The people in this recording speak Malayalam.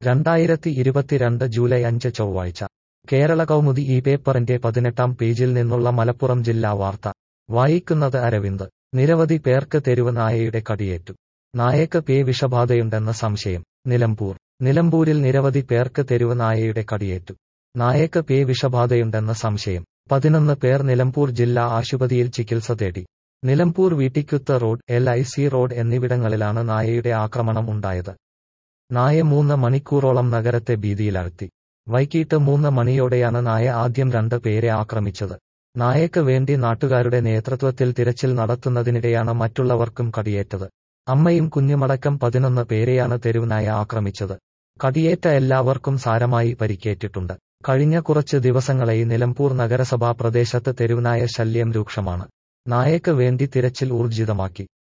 രണ്ടായിരത്തി ഇരുപത്തിരണ്ട് ജൂലൈ അഞ്ച് ചൊവ്വാഴ്ച കേരള കൗമുദി ഈ പേപ്പറിന്റെ പതിനെട്ടാം പേജിൽ നിന്നുള്ള മലപ്പുറം ജില്ലാ വാർത്ത വായിക്കുന്നത് അരവിന്ദ് നിരവധി പേർക്ക് തെരുവ് നായയുടെ കടിയേറ്റു നായക്ക് പേ വിഷബാധയുണ്ടെന്ന സംശയം നിലമ്പൂർ നിലമ്പൂരിൽ നിരവധി പേർക്ക് തെരുവ് നായയുടെ കടിയേറ്റു നായക്ക് പേ വിഷബാധയുണ്ടെന്ന സംശയം പതിനൊന്ന് പേർ നിലമ്പൂർ ജില്ലാ ആശുപത്രിയിൽ ചികിത്സ തേടി Nilambur Veettikuthu road L I C road എന്നിവിടങ്ങളിലാണ് നായയുടെ ആക്രമണം ഉണ്ടായത് നായ മൂന്ന് മണിക്കൂറോളം നഗരത്തെ ഭീതിയിലാഴ്ത്തി വൈകിട്ട് മൂന്ന് മണിയോടെയാണ് നായ ആദ്യം രണ്ട് പേരെ ആക്രമിച്ചത് നായക്ക് വേണ്ടി നാട്ടുകാരുടെ നേതൃത്വത്തിൽ തിരച്ചിൽ നടത്തുന്നതിനിടെയാണ് മറ്റുള്ളവർക്കും കടിയേറ്റത് അമ്മയും കുഞ്ഞുമടക്കം പതിനൊന്ന് പേരെയാണ് തെരുവുനായ ആക്രമിച്ചത് കടിയേറ്റ എല്ലാവർക്കും സാരമായി പരിക്കേറ്റിട്ടുണ്ട് കഴിഞ്ഞ കുറച്ച് ദിവസങ്ങളായി നിലമ്പൂർ നഗരസഭാ പ്രദേശത്ത് തെരുവുനായ ശല്യം രൂക്ഷമാണ് നായക്ക് വേണ്ടി തിരച്ചിൽ ഊർജിതമാക്കി